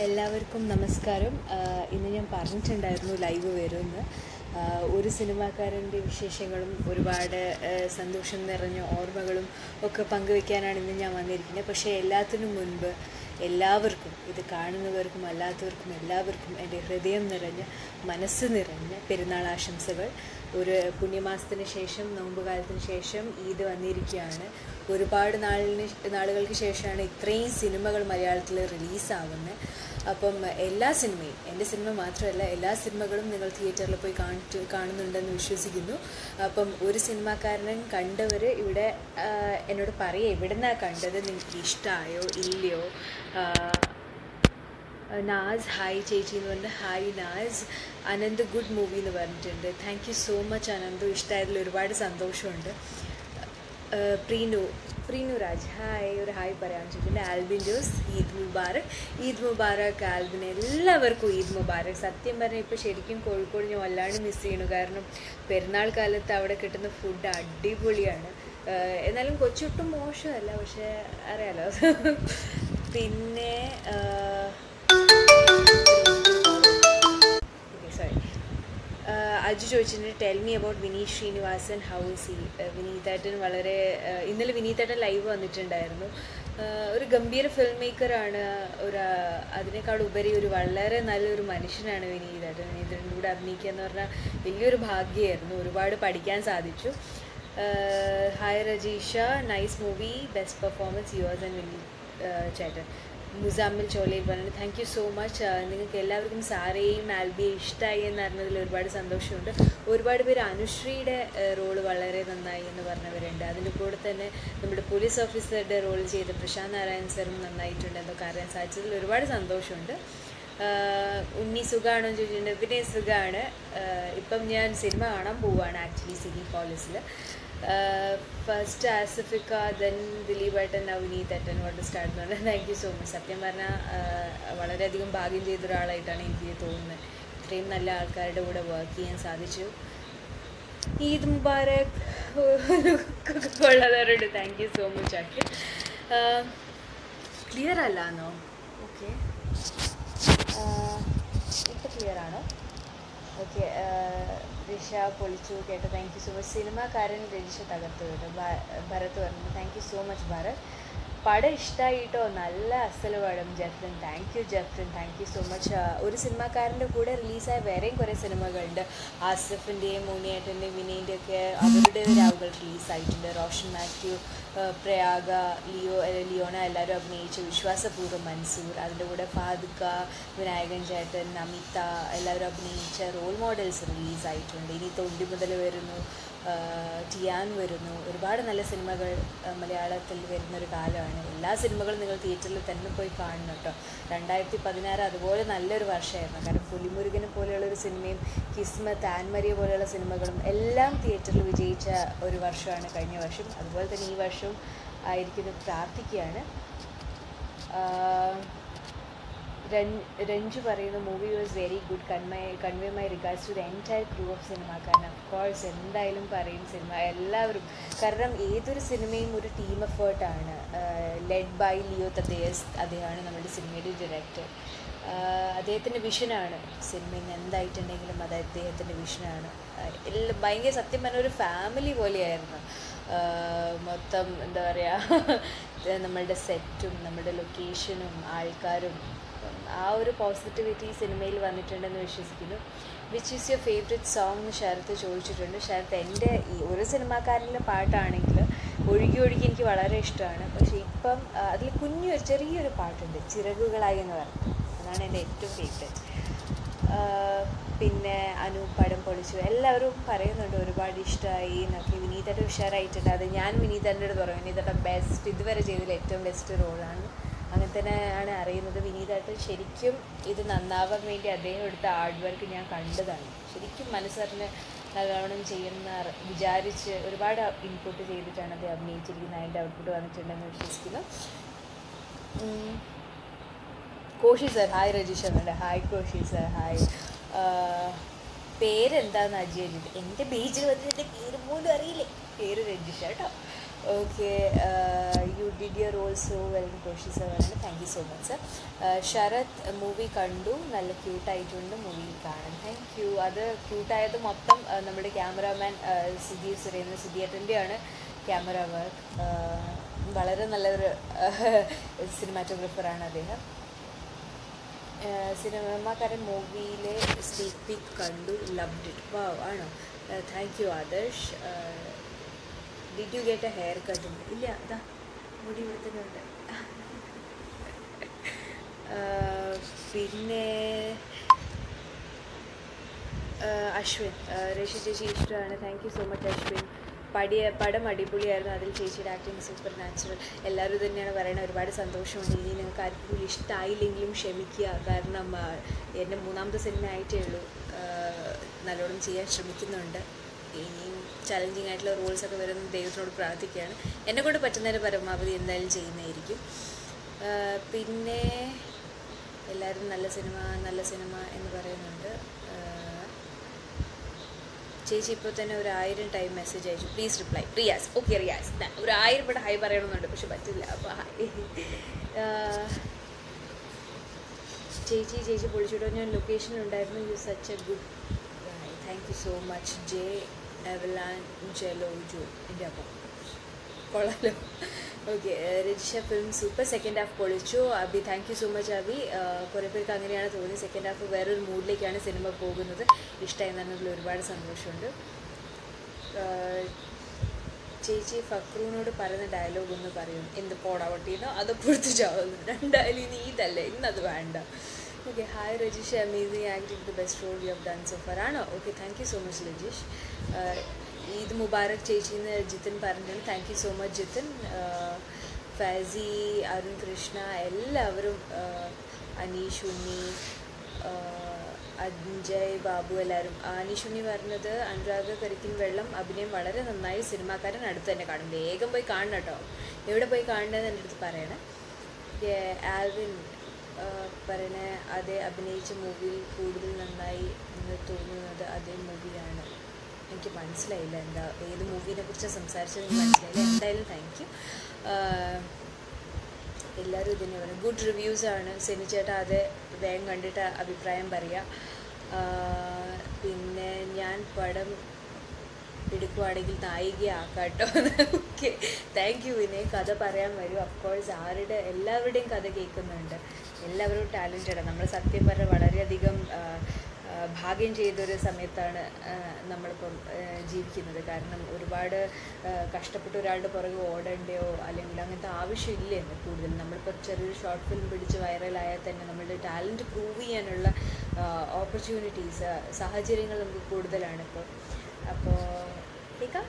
എല്ലാവർക്കും നമസ്കാരം ആഹ് ഇന്ന് ഞാൻ പറഞ്ഞിട്ടുണ്ടായിരുന്നു ലൈവ് വരുമെന്ന് ആഹ് ഒരു സിനിമാക്കാരൻ്റെ വിശേഷങ്ങളും ഒരുപാട് ആഹ് സന്തോഷം നിറഞ്ഞ ഓർമ്മകളും ഒക്കെ പങ്കുവെക്കാനാണ് ഇന്ന് ഞാൻ വന്നിരിക്കുന്നത് പക്ഷേ എല്ലാത്തിനും മുൻപ് എല്ലാവർക്കും ഇത് കാണുന്നവർക്കും അല്ലാത്തവർക്കും എല്ലാവർക്കും എൻ്റെ ഹൃദയം നിറഞ്ഞ മനസ്സ് നിറഞ്ഞ പെരുന്നാൾ ആശംസകൾ ഒരു പുണ്യമാസത്തിന് ശേഷം നോമ്പുകാലത്തിന് ശേഷം ഈദ് വന്നിരിക്കുകയാണ് ഒരുപാട് നാളിന് നാളുകൾക്ക് ശേഷമാണ് ഇത്രയും സിനിമകൾ മലയാളത്തിൽ റിലീസാവുന്നത് അപ്പം എല്ലാ സിനിമയും എൻ്റെ സിനിമ മാത്രമല്ല എല്ലാ സിനിമകളും നിങ്ങൾ തിയേറ്ററിൽ പോയി കാണിട്ട് കാണുന്നുണ്ടെന്ന് വിശ്വസിക്കുന്നു അപ്പം ഒരു സിനിമാക്കാരനും കണ്ടവർ ഇവിടെ ആ, എന്നോട് പറയുക എവിടെ നിന്നാണ് കണ്ടത് നിങ്ങൾക്ക് ഇഷ്ടമായോ ഇല്ലയോ ആ, നാസ് ഹായ് ചേച്ചി എന്ന് പറഞ്ഞിട്ട് hi Naz Ananth good movie എന്ന് പറഞ്ഞിട്ടുണ്ട് thank you so much Ananthu ഇഷ്ടമായതിൽ ഒരുപാട് സന്തോഷമുണ്ട് ഏഹ് പ്രീനു പ്രീനു രാജ് ഹായ് ഒരു ഹായ് പറയാൻ ചോദിച്ചിട്ടുണ്ട് ആൽബിൻ ജോസ് ഈദ് മുബാറക് ഈദ് മുബാറക് ആൽബിൻ എല്ലാവർക്കും ഈദ് മുബാറക് സത്യം പറഞ്ഞാൽ ഇപ്പോൾ ശരിക്കും കോഴിക്കോട് ഞാൻ വല്ലാണ്ട് മിസ് ചെയ്യണു കാരണം പെരുന്നാൾ കാലത്ത് അവിടെ കിട്ടുന്ന ഫുഡ് അടിപൊളിയാണ് ഏഹ് എന്നാലും കൊച്ചൊട്ടും മോശമല്ല പക്ഷേ അറിയാലോ പിന്നെ ഏഹ് സോറി അജു ചോദിച്ചിട്ടുണ്ട് tell me about Vineeth Sreenivasan how is he വിനീതേട്ടൻ വളരെ uh, ഇന്നലെ വിനീതേട്ടൻ ലൈവ് വന്നിട്ടുണ്ടായിരുന്നു Uh, ഒരു ഗംഭീര ഫിൽം മേക്കറാണ് ഒരു uh, അതിനേക്കാൾ ഉപരി ഒരു വളരെ നല്ലൊരു മനുഷ്യനാണ് വിനീതേട്ടൻ വിനീതേട്ടൻ്റെ കൂടെ അഭിനയിക്കുക എന്ന് പറഞ്ഞാൽ വലിയൊരു ഭാഗ്യമായിരുന്നു ഒരുപാട് പഠിക്കാൻ സാധിച്ചു hi Rajisha nice movie best performance yours and Vineeth ചേട്ടൻ മുസാമ്മിൽ ചോലയിൽ പറഞ്ഞു താങ്ക് യു സോ മച്ച് നിങ്ങൾക്ക് എല്ലാവർക്കും സാറേയും ആൽബിയെ ഇഷ്ടമായി എന്ന് അറിഞ്ഞതിൽ ഒരുപാട് സന്തോഷമുണ്ട് ഒരുപാട് പേര് അനുശ്രീയുടെ റോള് വളരെ നന്നായി എന്ന് പറഞ്ഞവരുണ്ട് അതിൻ്റെ കൂടെ തന്നെ നമ്മുടെ പോലീസ് ഓഫീസറുടെ റോൾ ചെയ്ത പ്രശാന്ത് നാരായൺ സാറും നന്നായിട്ടുണ്ട് എന്നൊക്കെ അറിയാൻ സാധിച്ചതിൽ ഒരുപാട് സന്തോഷമുണ്ട് ആഹ് ഉണ്ണി സുഖമാണോ എന്ന് ചോദിച്ചിട്ടുണ്ട് പിന്നെ സുഖമാണ് ഇപ്പം ഞാൻ സിനിമ കാണാൻ പോവുകയാണ് ആക്ച്വലി സിറ്റി കോളേജിൽ ഫസ്റ്റ് ആസിഫിക്ക ദെൻ ദിലീപ് ഏട്ടൻ നവനീത് ഏട്ടൻ കൊണ്ട് സ്റ്റാർട്ട് ചെയ്യുന്നുണ്ട് താങ്ക് യു സോ മച്ച് സത്യം പറഞ്ഞാൽ വളരെയധികം ഭാഗ്യം ചെയ്ത ഒരാളായിട്ടാണ് എനിക്ക് തോന്നുന്നത് ഇത്രയും നല്ല ആൾക്കാരുടെ കൂടെ വർക്ക് ചെയ്യാൻ സാധിച്ചു ഈദ് മുബാരക് കൊള്ളാറുണ്ട് താങ്ക് യു സോ മച്ച് ആക്കി ക്ലിയർ അല്ലാന്നോ ഓക്കെ ഇപ്പം ക്ലിയർ ആണോ ഓക്കെ റിഷ പൊളിച്ചു കേട്ടോ thank you so much Cinemakkaran Rajisha തകർത്തു കേട്ടോ ഭ- ഭരത് പറഞ്ഞു thank you so much Bharath പടം ഇഷ്ടമായിട്ടോ നല്ല അസൽ പടം Jefrin thank you Jefrin thank you so much ഒരു സിനിമാക്കാരൻ്റെ കൂടെ റിലീസായ വേറെയും കുറേ സിനിമകളുണ്ട് ആസിഫിൻ്റെയും മുനിയേട്ടൻ്റെയും വിനയൻ്റെ ഒക്കെ അവരുടെ രാവുകൾ റിലീസായിട്ടുണ്ട് റോഷൻ മാത്യു ആ, പ്രയാഗ ലിയോ അല്ല, ലിയോണ എല്ലാവരും അഭിനയിച്ച വിശ്വാസപൂർവ്വം മൻസൂർ അതിൻ്റെ കൂടെ ഫാദിക്ക വിനായകൻ ചേട്ടൻ നമിത എല്ലാവരും അഭിനയിച്ച റോൾ മോഡൽസ് റിലീസായിട്ടുണ്ട് ഇനി തൊണ്ടി മുതൽ വരുന്നു ആ, ടിയാൻ വരുന്നു ഒരുപാട് നല്ല സിനിമകൾ ആ, മലയാളത്തിൽ വരുന്നൊരു കാലമാണ് എല്ലാ സിനിമകളും നിങ്ങൾ തിയേറ്ററിൽ തന്നെ പോയി കാണണം കേട്ടോ രണ്ടായിരത്തി പതിനാറ് അതുപോലെ നല്ലൊരു വർഷമായിരുന്നു കാരണം പുലിമുരുകനെ പോലെയുള്ള ഒരു സിനിമയും കിസ്മത്ത് ആൻമരിയ പോലെയുള്ള സിനിമകളും എല്ലാം തിയേറ്ററിൽ വിജയിച്ച ഒരു വർഷമാണ് കഴിഞ്ഞ വർഷം അതുപോലെ തന്നെ ഈ വർഷവും ആയിരിക്കുന്നു പ്രാർത്ഥിക്കുകയാണ് ആഹ് രൺ- രഞ്ജു പറയുന്ന മൂവി വാസ് വെരി ഗുഡ് കൺമൈ convey my regards to the entire crew of സിനിമ കാരണം ഓഫ് കോഴ്സ് എന്തായാലും പറയും സിനിമ എല്ലാവരും കാരണം ഏതൊരു സിനിമയും ഒരു ടീം എഫേർട്ടാണ് ലെഡ് ബൈ ലിയോ തദ്ദേസ് അദ്ദേഹമാണ് നമ്മുടെ സിനിമയുടെ ഡയറക്ടർ അദ്ദേഹത്തിൻ്റെ വിഷനാണ് സിനിമ ഇന്ന് എന്തായിട്ടുണ്ടെങ്കിലും അത് അദ്ദേഹത്തിൻ്റെ വിഷനാണ് എല്ലാം ഭയങ്കര സത്യം പറഞ്ഞ ഒരു ഫാമിലി പോലെയായിരുന്നു ആഹ് മൊത്തം എന്താ പറയുക നമ്മളുടെ സെറ്റും നമ്മുടെ ലൊക്കേഷനും ആൾക്കാരും ഉം, ആ ഒരു പോസിറ്റിവിറ്റി സിനിമയിൽ വന്നിട്ടുണ്ടെന്ന് വിശ്വസിക്കുന്നു which is your favourite song എന്ന് ശരത്ത് ചോദിച്ചിട്ടുണ്ട് ശരത്ത് എൻ്റെ ഈ ഒരു സിനിമാക്കാരനിലെ പാട്ടാണെങ്കിൽ ഒഴുകി ഒഴുകി എനിക്ക് വളരെ ഇഷ്ടമാണ് പക്ഷേ ഇപ്പം ആ, അതിൽ കുഞ്ഞു ഒരു ചെറിയൊരു പാട്ടുണ്ട് ചിറകുകളായി എന്ന് പറഞ്ഞിട്ട് അതാണ് എൻ്റെ ഏറ്റവും ഫേവറേറ്റ് ആഹ് പിന്നെ അനു പടം പൊളിച്ചു എല്ലാവരും പറയുന്നുണ്ട് ഒരുപാട് ഇഷ്ടമായി എന്നൊക്കെ വിനീതയുടെ ഉഷാറായിട്ടുണ്ട് അത് ഞാൻ വിനീതൻ്റെ അടുത്ത് പറയും വിനീതയുടെ ബെസ്റ്റ് ഇതുവരെ ചെയ്തതിൽ ഏറ്റവും ബെസ്റ്റ് റോളാണ് അങ്ങനെ തന്നെ ആണ് അറിയുന്നത് വിനീതായിട്ട് ശരിക്കും ഇത് നന്നാവാൻ വേണ്ടി അദ്ദേഹം എടുത്ത ഹാർഡ് വർക്ക് ഞാൻ കണ്ടതാണ് ശരിക്കും മനസ്സറിഞ്ഞ് നല്ലോണം ചെയ്യുന്ന അറി- വിചാരിച്ച് ഒരുപാട് ഇൻപുട്ട് ചെയ്തിട്ടാണ് അദ്ദേഹം അഭിനയിച്ചിരിക്കുന്നത് അതിൻ്റെ ഔട്ട്പുട്ട് വന്നിട്ടുണ്ടെന്ന് വിശ്വസിക്കുന്നു ഉം. കോഷി സർ ഹായ് രജീഷ് എന്നുണ്ട് ഹായ് കോഷി സർ ഹായ് പേരെന്താന്ന് അജയ് എൻ്റെ പേജിൽ വന്നിട്ട് എൻ്റെ പേര് പോലും അറിയില്ലേ പേര് രജിഷ കേട്ടോ okay you did your also well Koshy sir പറഞ്ഞു thank you so much sir Sharath movie കണ്ടു നല്ല ക്യൂട്ടായിട്ടുണ്ട് മൂവിയിൽ കാണാൻ താങ്ക് യു അത് ക്യൂട്ടായത് മൊത്തം ആ, നമ്മുടെ ക്യാമറാമാൻ സുധീർ സുരേന്ദ്രൻ സുധീരൻ്റെയാണ് ക്യാമറ വർക്ക് വളരെ നല്ലൊരു സിനിമാറ്റോഗ്രാഫറാണ് അദ്ദേഹം സിനിമാക്കാരൻ മൂവിയിലെ സ്പീക്ക് പിക് കണ്ടു ലവ്ഡ് ഇറ്റ് വാവ് ആണോ thank you Adarsh did you get a haircut ഇല്ല അതാ മുടി കൊടുത്തിട്ടുണ്ട് പിന്നെ ആഹ് അശ്വിൻ ആഹ് രേഷി ചേച്ചി ഇഷ്ടമാണ് thank you so much Ashwin പടിയ പടം അടിപൊളിയായിരുന്നു അതിൽ ചേച്ചിയുടെ ആക്ടിങ് സൂപ്പർ നാച്ചുറൽ എല്ലാവരും തന്നെയാണ് പറയുന്നത് ഒരുപാട് സന്തോഷമുണ്ട് ഇനി നിങ്ങൾക്ക് ആർക്കും ഇഷ്ടമായില്ലെങ്കിലും ക്ഷമിക്കുക കാരണം ആഹ് എൻ്റെ മൂന്നാമത്തെ സിനിമ ആയിട്ടേ ഉള്ളൂ ആഹ് നല്ലോണം ചെയ്യാൻ ശ്രമിക്കുന്നുണ്ട് ഇനിയും ചലഞ്ചിങ് ആയിട്ടുള്ള റോൾസ് ഒക്കെ വരുന്ന ദൈവത്തിനോട് പ്രാർത്ഥിക്കുകയാണ് എന്നെ കൊണ്ട് പറ്റുന്നതിന് പരമാവധി എന്തായാലും ചെയ്യുന്നതായിരിക്കും ആഹ് പിന്നെ എല്ലാവരും നല്ല സിനിമ നല്ല സിനിമ എന്ന് പറയുന്നുണ്ട് ആഹ് ചേച്ചി ഇപ്പോൾ തന്നെ ഒരു ആയിരം ടൈം മെസ്സേജ് അയച്ചു please reply Riyas okay Riyas ദാ, ഒരു ആയിരം ഇവിടെ ഹൈ പറയണമെന്നുണ്ട് പക്ഷെ പറ്റില്ല അപ്പോൾ ഹായ് ചേച്ചി ചേച്ചി പൊളിച്ചിട്ടോ ഞാൻ ലൊക്കേഷനിലുണ്ടായിരുന്നു you such a good thank you so much ജെ എവലാൻ ജെലോ ജോ എൻ്റെ അപ്പം കൊള്ളാലോ okay Rajisha film super second half പൊളിച്ചു Abi thank you so much Abi കുറേ പേർക്ക് അങ്ങനെയാണ് തോന്നി സെക്കൻഡ് ഹാഫ് വേറൊരു മൂഡിലേക്കാണ് സിനിമ പോകുന്നത് ഇഷ്ടമായി എന്നതിൽ ഒരുപാട് സന്തോഷമുണ്ട് ആഹ് ചേച്ചി ഫക്രൂനോട് പറയുന്ന ഡയലോഗ് ഒന്ന് പറയും എന്ത് പോടാ പൊട്ടീനോ അത് പുറത്ത് ചാവുന്നു രണ്ടായാലും ഇനി ഇതല്ലേ ഇന്നത് വേണ്ട okay hi Rajeesh amazing acting the best role you have done so far ആണോ okay thank you so much Rajeesh Eid Mubarak ചേച്ചിന്ന് ജിതിൻ പറഞ്ഞിട്ടുണ്ട് thank you so much Jithin ആഹ് ഫാസി അരുൺ കൃഷ്ണ എല്ലാവരും ആഹ് അനീഷ് ഉണ്ണി ആഹ് അഞ്ജയ് ബാബു എല്ലാവരും അനീഷ് ഉണ്ണി പറഞ്ഞത് അനുരാഗ് കരിക്കിൻ വെള്ളം അഭിനയം വളരെ നന്നായി സിനിമാക്കാരൻ അടുത്ത് തന്നെ കാണും വേഗം പോയി കാണണം കേട്ടോ എവിടെ പോയി കാണണമെന്ന് എൻ്റെ അടുത്ത് പറയണേ ഏ- ആൽവിൻ ആ, പറയണേ അതേ അഭിനയിച്ച മൂവിയിൽ കൂടുതൽ നന്നായി എന്ന് തോന്നുന്നത് അതേ മൂവിയാണ് എനിക്ക് മനസ്സിലായില്ല എന്താ ഏത് മൂവിനെ കുറിച്ച് സംസാരിച്ചത് എനിക്ക് മനസ്സിലായില്ല എന്തായാലും താങ്ക് യു എല്ലാവരും ഇതിനെ പറയും ഗുഡ് റിവ്യൂസ് ആണ് സെനി ചേട്ടാ അത് വേഗം കണ്ടിട്ട് അഭിപ്രായം പറയാം ആ, പിന്നെ ഞാൻ പടം എടുക്കുവാണെങ്കിൽ നായികയാക്കാട്ടോ ഓക്കെ താങ്ക് യു വിനയ് കഥ പറയാൻ വരും അഫ്കോഴ്സ് ആരുടെ എല്ലാവരുടെയും കഥ കേൾക്കുന്നുണ്ട് എല്ലാവരും ടാലൻറ്റഡ് നമ്മൾ സത്യം പറഞ്ഞാൽ വളരെയധികം ആ, ആ, ഭാഗ്യം ചെയ്തൊരു സമയത്താണ് ആ, നമ്മളിപ്പം ആ, ജീവിക്കുന്നത് കാരണം ഒരുപാട് ആ, കഷ്ടപ്പെട്ട് ഒരാളുടെ പുറകെ ഓടേണ്ടയോ അല്ലെങ്കിൽ അങ്ങനത്തെ ആവശ്യമില്ല എന്ന് കൂടുതൽ നമ്മളിപ്പോൾ ചെറിയൊരു ഷോർട്ട് ഫിലിം പിടിച്ച് വൈറലായാൽ തന്നെ നമ്മളുടെ ടാലൻറ്റ് പ്രൂവ് ചെയ്യാനുള്ള ഓപ്പർച്യൂണിറ്റീസ് സാഹചര്യങ്ങൾ നമുക്ക് കൂടുതലാണ് ഇപ്പോൾ അപ്പോൾ കേൾക്കാം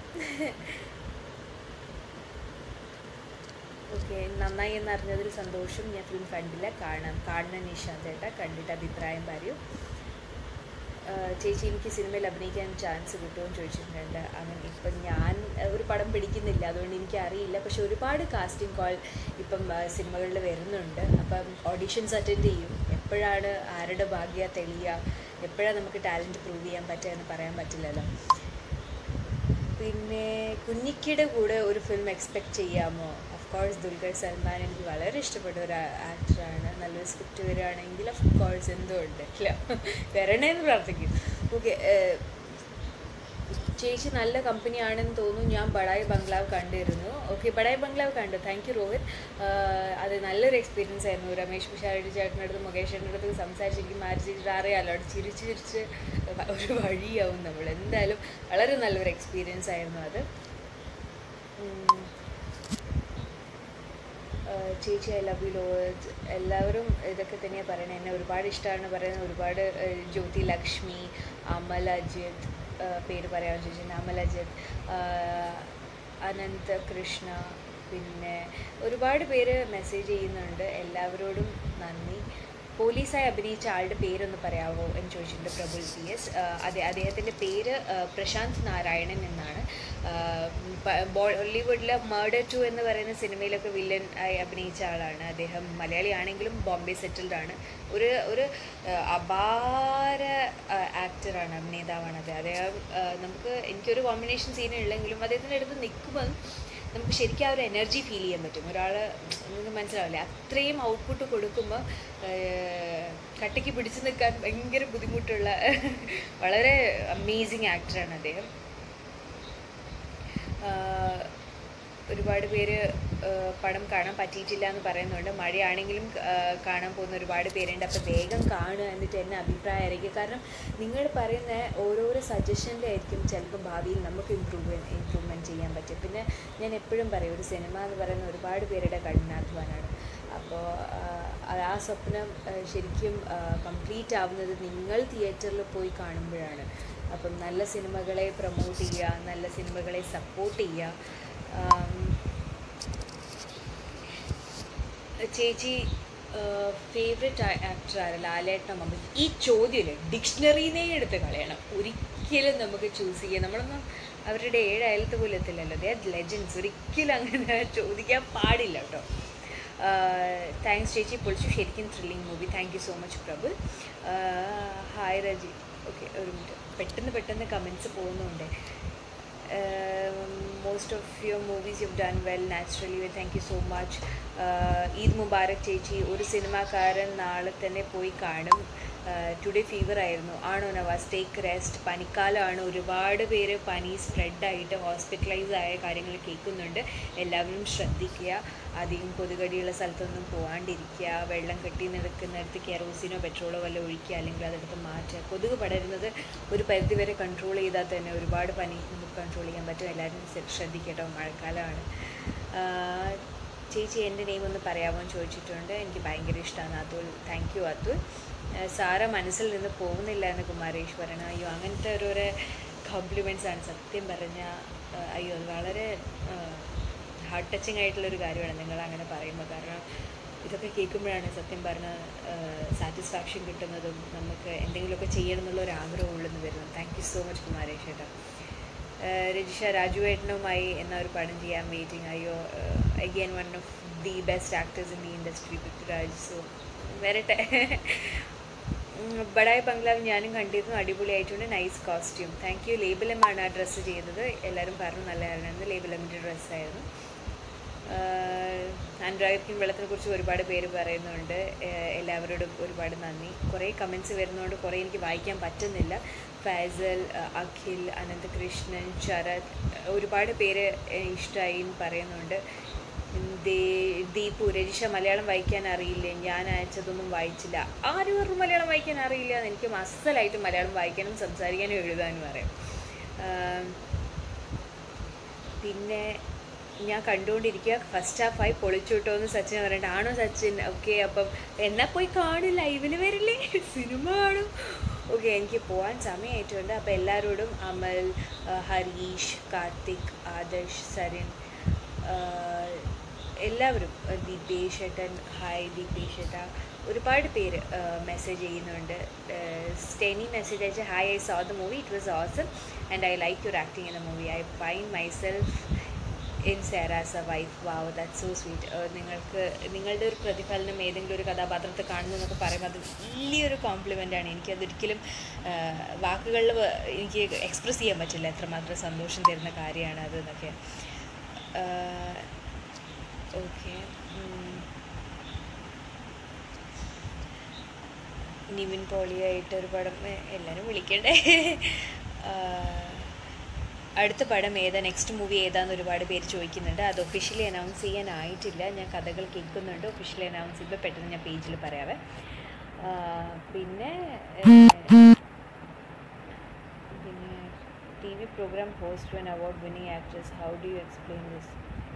ഓക്കെ നന്നായി എന്നറിഞ്ഞതിൽ സന്തോഷം ഞാൻ ഫിലിം കണ്ടില്ല കാണാം കാണണം നിഷാന്ത് ചേട്ടാ കണ്ടിട്ട് അഭിപ്രായം പറയൂ ആഹ് ചേച്ചി എനിക്ക് സിനിമയിൽ അഭിനയിക്കാൻ ചാൻസ് കിട്ടുമോ എന്ന് ചോദിച്ചിട്ടുണ്ട് അങ്ങനെ ഇപ്പം ഞാൻ ആഹ് ഒരു പടം പിടിക്കുന്നില്ല അതുകൊണ്ട് എനിക്ക് അറിയില്ല പക്ഷെ ഒരുപാട് കാസ്റ്റിംഗ് കോൾ ഇപ്പം ആഹ് സിനിമകളിൽ വരുന്നുണ്ട് അപ്പം ഓഡീഷൻസ് അറ്റൻഡ് ചെയ്യും എപ്പോഴാണ് ആരുടെ ഭാഗ്യ തെളിയുക എപ്പോഴാണ് നമുക്ക് ടാലൻറ്റ് പ്രൂവ് ചെയ്യാൻ പറ്റുക എന്ന് പറയാൻ പറ്റില്ലല്ലോ പിന്നെ കുഞ്ഞിക്കയുടെ കൂടെ ഒരു ഫിലിം എക്സ്പെക്റ്റ് ചെയ്യാമോ ഓഫ് കോഴ്സ് ദുൽഖർ സൽമാൻ എനിക്ക് വളരെ ഇഷ്ടപ്പെട്ട ഒരു ആക്ടറാണ് നല്ലൊരു സ്ക്രിപ്റ്റ് വരികയാണെങ്കിൽ ഓഫ് കോഴ്സ് എന്തുകൊണ്ട് ഇല്ല വരണേന്ന് പ്രാർത്ഥിക്കും ഓക്കെ ചേച്ചി നല്ല കമ്പനിയാണെന്ന് തോന്നുന്നു ഞാൻ ബഡായി ബംഗ്ലാവ് കണ്ടിരുന്നു ഓക്കെ ബഡായി ബംഗ്ലാവ് കണ്ടു താങ്ക് യു രോഹിത് ആഹ് അത് നല്ലൊരു എക്സ്പീരിയൻസ് ആയിരുന്നു രമേശ് പിഷാരടി ചേട്ടൻ്റെ അടുത്ത് മുകേഷ് ചേട്ടൻ്റെ അടുത്ത് സംസാരിച്ചിരിക്കും മാരി ചേച്ചിട്ട് അറിയാമല്ലോ അവിടെ ചിരിച്ച് ചിരിച്ച് ഒരു വഴിയാവും നമ്മൾ എന്തായാലും വളരെ നല്ലൊരു എക്സ്പീരിയൻസ് ആയിരുന്നു അത് ഉം. ആഹ് ചേച്ചി ഐ ലവ് യു ലോഡ് എല്ലാവരും ഇതൊക്കെ തന്നെയാണ് പറയുന്നത് എന്നെ ഒരുപാട് ഇഷ്ടമാണ് പറയുന്നത് ഒരുപാട് ആഹ് ജ്യോതി ലക്ഷ്മി അമൽ അജിത് ആഹ് പേര് പറയാൻ ചോദിച്ചിട്ടുണ്ട് അമൽ അജിത് ആഹ് അനന്ത് കൃഷ്ണ പിന്നെ ഒരുപാട് പേര് മെസ്സേജ് ചെയ്യുന്നുണ്ട് എല്ലാവരോടും നന്ദി പോലീസായി അഭിനയിച്ച ആളുടെ പേരൊന്ന് പറയാമോ എന്ന് ചോദിച്ചിട്ടുണ്ട് പ്രബുൽ പി എസ് അതെ അദ്ദേഹത്തിൻ്റെ പേര് ആ, പ്രശാന്ത് നാരായണൻ എന്നാണ് ബോളിവുഡിലെ മർഡർ ടു എന്ന് പറയുന്ന സിനിമയിലൊക്കെ വില്ലൻ ആയി അഭിനയിച്ച ആളാണ് അദ്ദേഹം മലയാളി ആണെങ്കിലും ബോംബെ സെറ്റിൽഡ് ആണ് ഒരു ഒരു ആ, അപാര ആക്ടറാണ് അഭിനേതാവാണ് അത് അദ്ദേഹം ആ, നമുക്ക് എനിക്കൊരു കോമ്പിനേഷൻ സീൻ ഉള്ളെങ്കിലും അദ്ദേഹത്തിൻ്റെ അടുത്ത് നിൽക്കുമ്പം നമുക്ക് ശരിക്കും ആ ഒരു എനർജി ഫീൽ ചെയ്യാൻ പറ്റും ഒരാൾ നിങ്ങൾക്ക് മനസ്സിലാവില്ലേ അത്രയും ഔട്ട്പുട്ട് കൊടുക്കുമ്പോൾ കട്ടയ്ക്ക് പിടിച്ചു നിൽക്കാൻ ഭയങ്കര ബുദ്ധിമുട്ടുള്ള വളരെ അമേസിങ് ആക്ടറാണ് അദ്ദേഹം ആഹ് ഒരുപാട് പേര് ആഹ് പടം കാണാൻ പറ്റിയിട്ടില്ല എന്ന് പറയുന്നുണ്ട് മഴയാണെങ്കിലും ആഹ് കാണാൻ പോകുന്ന ഒരുപാട് പേരുണ്ട് അപ്പോൾ വേഗം കാണുക എന്നിട്ട് എന്നെ അഭിപ്രായം അറിയിക്കുക കാരണം നിങ്ങൾ പറയുന്ന ഓരോരോ സജഷൻ്റെ ആയിരിക്കും ചിലപ്പോൾ ഭാവിയിൽ നമുക്ക് ഇമ്പ്രൂവ് ഇമ്പ്രൂവ്മെൻറ്റ് ചെയ്യാൻ പറ്റും പിന്നെ ഞാൻ എപ്പോഴും പറയും ഒരു സിനിമ എന്ന് പറയുന്ന ഒരുപാട് പേരുടെ കഠിനാധ്വാനമാണ് അപ്പോൾ ആ സ്വപ്നം ആഹ് ശരിക്കും കംപ്ലീറ്റ് ആവുന്നത് നിങ്ങൾ തിയേറ്ററിൽ പോയി കാണുമ്പോഴാണ് അപ്പം നല്ല സിനിമകളെ പ്രൊമോട്ട് ചെയ്യുക നല്ല സിനിമകളെ സപ്പോർട്ട് ചെയ്യുക ആം, ചേച്ചി ഫേവറേറ്റ് ആക്ടർ ആര് ലാലേട്ടനോ മമ്മൂട്ടി ഈ ചോദ്യമില്ലേ ഡിക്ഷണറിനെ എടുത്ത് കളയണം ഒരിക്കലും നമുക്ക് ചൂസ് ചെയ്യാം നമ്മളൊന്നും അവരുടെ ഏഴ് അയലത്ത് പോലും എത്തില്ലല്ലോ ദേ ലെജൻസ് ഒരിക്കലും അങ്ങനെ ചോദിക്കാൻ പാടില്ല കേട്ടോ താങ്ക്സ് ചേച്ചി പൊളിച്ചു ശരിക്കും thrilling movie thank you so much Prabul hi Raji okay ഒരു മിനിറ്റ് പെട്ടെന്ന് പെട്ടെന്ന് കമൻസ് പോകുന്നുണ്ട് most of your movies you done well naturally thank you so much Eid Mubarak ചേച്ചി ഒരു സിനിമാക്കാരൻ നാളെ തന്നെ പോയി കാണും ടുഡേ ഫീവർ ആയിരുന്നു ആണോ നവാസ് ടേക്ക് റെസ്റ്റ് പനിക്കാലമാണ് ഒരുപാട് പേര് പനി സ്പ്രെഡായിട്ട് ഹോസ്പിറ്റലൈസ് ആയ കാര്യങ്ങൾ കേൾക്കുന്നുണ്ട് എല്ലാവരും ശ്രദ്ധിക്കുക അധികം കൊതുകടിയുള്ള സ്ഥലത്തൊന്നും പോകാണ്ടിരിക്കുക വെള്ളം കെട്ടി നിൽക്കുന്നിടത്ത് കെറോസിനോ പെട്രോളോ വല്ല ഒഴിക്കുക അല്ലെങ്കിൽ അതെടുത്ത് മാറ്റുക കൊതുക് പടരുന്നത് ഒരു പരിധി വരെ കൺട്രോൾ ചെയ്താൽ തന്നെ ഒരുപാട് പനി നമുക്ക് കൺട്രോൾ ചെയ്യാൻ പറ്റും എല്ലാവരും ശ്ര- ശ്രദ്ധിക്കട്ടോ മഴക്കാലമാണ് ആഹ് ചേച്ചി എൻ്റെ നെയിം ഒന്ന് പറയാമോ എന്ന് ചോദിച്ചിട്ടുണ്ട് എനിക്ക് ഭയങ്കര ഇഷ്ടമാണ് അതുൽ താങ്ക് യു അതുൽ ആഹ് സാറ മനസ്സിൽ നിന്ന് പോകുന്നില്ല എന്ന് കുമാരേഷ് പറയണം അയ്യോ അങ്ങനത്തെ ഓരോരോ കോംപ്ലിമെൻറ്റ്സ് ആണ് സത്യം പറഞ്ഞാൽ അയ്യോ അത് വളരെ ഹാർട്ട് ടച്ചിങ് ആയിട്ടുള്ളൊരു കാര്യമാണ് നിങ്ങൾ അങ്ങനെ പറയുമ്പോൾ കാരണം ഇതൊക്കെ കേൾക്കുമ്പോഴാണ് സത്യം പറഞ്ഞ സാറ്റിസ്ഫാക്ഷൻ കിട്ടുന്നതും നമുക്ക് എന്തെങ്കിലുമൊക്കെ ചെയ്യണം എന്നുള്ള ഒരു ആഗ്രഹം ഉള്ളെന്ന് വരുന്നത് thank you so much Kumaresh ഏട്ടാ ഏഹ് രജിഷ രാജുവേട്ടനുമായി എന്ന ഒരു പടം ചെയ്യാൻ വെയിറ്റിംഗ് അയ്യോ again one of the best actors in the industry Prithviraj so വരട്ടെ ഉം, ബഡായ് ബംഗ്ലാവ് ഞാനും കണ്ടിരുന്നു അടിപൊളിയായിട്ടുണ്ട് നൈസ് കോസ്റ്റ്യൂം താങ്ക് യു ലേബിലമാണ് ആ ഡ്രസ്സ് ചെയ്തത് എല്ലാവരും പറഞ്ഞു നല്ലതായിരുന്നു ലേബിലമിൻ്റെ ഡ്രസ്സായിരുന്നു ആൻഡ്രോയിഡ് വെള്ളത്തിനെ കുറിച്ച് ഒരുപാട് പേര് പറയുന്നുണ്ട് ഏഹ് എല്ലാവരോടും ഒരുപാട് നന്ദി കുറേ കമൻസ് വരുന്നതുകൊണ്ട് കുറേ എനിക്ക് വായിക്കാൻ പറ്റുന്നില്ല ഫൈസൽ അഹ് അഖിൽ അനന്തകൃഷ്ണൻ ശരത് ഒരുപാട് പേര് ഏഹ് ഇഷ്ടമായി എന്ന് പറയുന്നുണ്ട് ദേ- ദീപു രജിഷ മലയാളം വായിക്കാൻ അറിയില്ലേ ഞാൻ അയച്ചതൊന്നും വായിച്ചില്ല ആരും പറഞ്ഞു മലയാളം വായിക്കാൻ അറിയില്ല എന്ന് എനിക്ക് അസലായിട്ട് മലയാളം വായിക്കാനും സംസാരിക്കാനും എഴുതാനും അറിയാം ആം, പിന്നെ ഞാൻ കണ്ടുകൊണ്ടിരിക്കുക ഫസ്റ്റ് ഹാഫായി പൊളിച്ചു വിട്ടോ എന്ന് സച്ചിൻ പറയണ്ട ആണോ സച്ചിൻ ഓക്കെ അപ്പം എന്നാ പോയി കാണും ലൈവിൽ വരില്ലേ സിനിമ കാണും ഓക്കെ എനിക്ക് പോകാൻ സമയമായിട്ടുണ്ട് അപ്പോൾ എല്ലാവരോടും അമൽ ആ, ഹരീഷ് കാർത്തിക് ആദർശ് സരിൻ ആ, എല്ലാവരും ആ, ദീപേഷ് ഏട്ടൻ ഹായ് ദീപേഷ് ഏട്ട ഒരുപാട് പേര് മെസ്സേജ് ചെയ്യുന്നുണ്ട് സ്റ്റെനി മെസ്സേജ് അയച്ച hi I saw the movie it was awesome and I like your acting in the movie I find myself in Sara's a wife wow that so sweet നിങ്ങൾക്ക് നിങ്ങളുടെ ഒരു പ്രതിഫലനം ഏതെങ്കിലും ഒരു കഥാപാത്രത്തെ കാണുന്നു എന്നൊക്കെ പറയുമ്പോൾ അത് വലിയൊരു കോംപ്ലിമെൻ്റ് ആണ് എനിക്കതൊരിക്കലും വാക്കുകളിൽ എനിക്ക് എക്സ്പ്രസ് ചെയ്യാൻ പറ്റില്ല എത്രമാത്രം സന്തോഷം തരുന്ന കാര്യമാണ് അത് എന്നൊക്കെ ഓക്കെ നിവിൻ പോളിയായിട്ട് ഒരു പടം ഏ, എല്ലാവരും വിളിക്കണ്ടേ ആഹ് അടുത്ത പടം ഏതാ നെക്സ്റ്റ് മൂവി ഏതാന്ന് ഒരുപാട് പേര് ചോദിക്കുന്നുണ്ട് അത് ഒഫീഷ്യലി അനൗൺസ് ചെയ്യാനായിട്ടില്ല ഞാൻ കഥകൾ കേൾക്കുന്നുണ്ട് ഒഫീഷ്യലി അനൗൺസ് ചെയ്യുമ്പോൾ പെട്ടെന്ന് ഞാൻ പേജിൽ പറയാവേ ആഹ് പിന്നെ ഏഹ്, പിന്നെ T V programme host to an award winning actress how do you explain this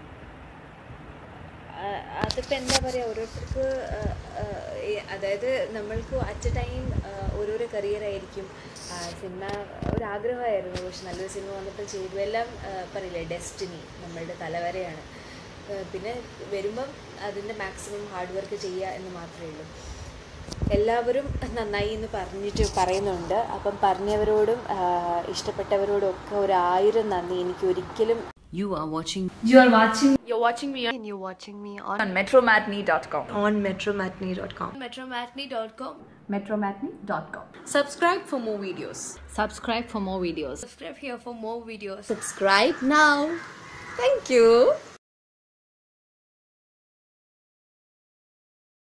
ആ- അതിപ്പോൾ എന്താ പറയുക ഓരോരുത്തർക്ക് ആ, ആ, ഈ അതായത് നമ്മൾക്ക് അറ്റ് എ ടൈം ഓരോരോ കരിയർ ആയിരിക്കും ആ, സിനിമ ഒരാഗ്രഹമായിരുന്നു പക്ഷെ നല്ലൊരു സിനിമ വന്നപ്പോൾ ചെയ്തു എല്ലാം ആ, പറയില്ലേ ഡെസ്റ്റിനി നമ്മളുടെ തലവരെയാണ് ആ, പിന്നെ വരുമ്പം അതിൻ്റെ മാക്സിമം ഹാർഡ് വർക്ക് ചെയ്യുക എന്ന് മാത്രമേ ഉള്ളൂ എല്ലാവരും നന്നായി എന്ന് പറഞ്ഞിട്ട് പറയുന്നുണ്ട് അപ്പം പറഞ്ഞവരോടും ആ, ഇഷ്ടപ്പെട്ടവരോടും ഒക്കെ ഒരു ആയിരം നന്ദി എനിക്ക് ഒരിക്കലും You are watching You are watching You're watching me on, and you're watching me on, on metromatney.com. on metromatney.com. Metromatney.com. metromatney.com. Subscribe for more videos. Subscribe for more videos. Subscribe here for more videos. Subscribe now. Thank you.